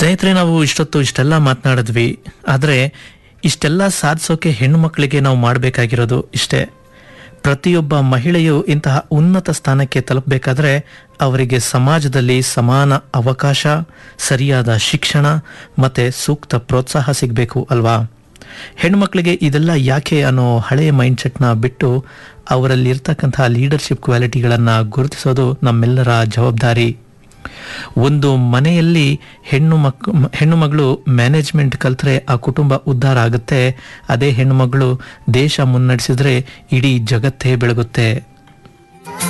ಸ್ನೇಹಿತರೆ ನಾವು ಇಷ್ಟೊತ್ತು ಇಷ್ಟೆಲ್ಲ ಮಾತನಾಡಿದ್ವಿ ಆದರೆ ಇಷ್ಟೆಲ್ಲ ಸಾಧಿಸೋಕೆ ಹೆಣ್ಣು ಮಕ್ಕಳಿಗೆ ನಾವು ಮಾಡಬೇಕಾಗಿರೋದು ಇಷ್ಟೇ ಪ್ರತಿಯೊಬ್ಬ ಮಹಿಳೆಯು ಇಂತಹ ಉನ್ನತ ಸ್ಥಾನಕ್ಕೆ ತಲುಪಬೇಕಾದ್ರೆ ಅವರಿಗೆ ಸಮಾಜದಲ್ಲಿ ಸಮಾನ ಅವಕಾಶ ಸರಿಯಾದ ಶಿಕ್ಷಣ ಮತ್ತೆ ಸೂಕ್ತ ಪ್ರೋತ್ಸಾಹ ಸಿಗಬೇಕು ಅಲ್ವಾ ಹೆಣ್ಮಕ್ಳಿಗೆ ಇದೆಲ್ಲ ಯಾಕೆ ಅನ್ನೋ ಹಳೆಯ ಮೈಂಡ್ಸೆಟ್ನ ಬಿಟ್ಟು ಅವರಲ್ಲಿ ಇರ್ತಕ್ಕಂತಹ ಲೀಡರ್ಶಿಪ್ ಕ್ವಾಲಿಟಿಗಳನ್ನು ಗುರುತಿಸೋದು ನಮ್ಮೆಲ್ಲರ ಜವಾಬ್ದಾರಿ ಒಂದು ಮನೆಯಲ್ಲಿ ಹೆಣ್ಣು ಮಕ್ ಹೆಣ್ಣು ಮಗಳು ಮ್ಯಾನೇಜ್ಮೆಂಟ್ ಕಲ್ತ್ರೆ ಆ ಕುಟುಂಬ ಉದ್ಧಾರ ಆಗುತ್ತೆ ಅದೇ ಹೆಣ್ಣು ಮಗಳು ದೇಶ ಮುನ್ನಡೆಸಿದ್ರೆ ಇಡೀ ಜಗತ್ತೇ ಬೆಳಗುತ್ತೆ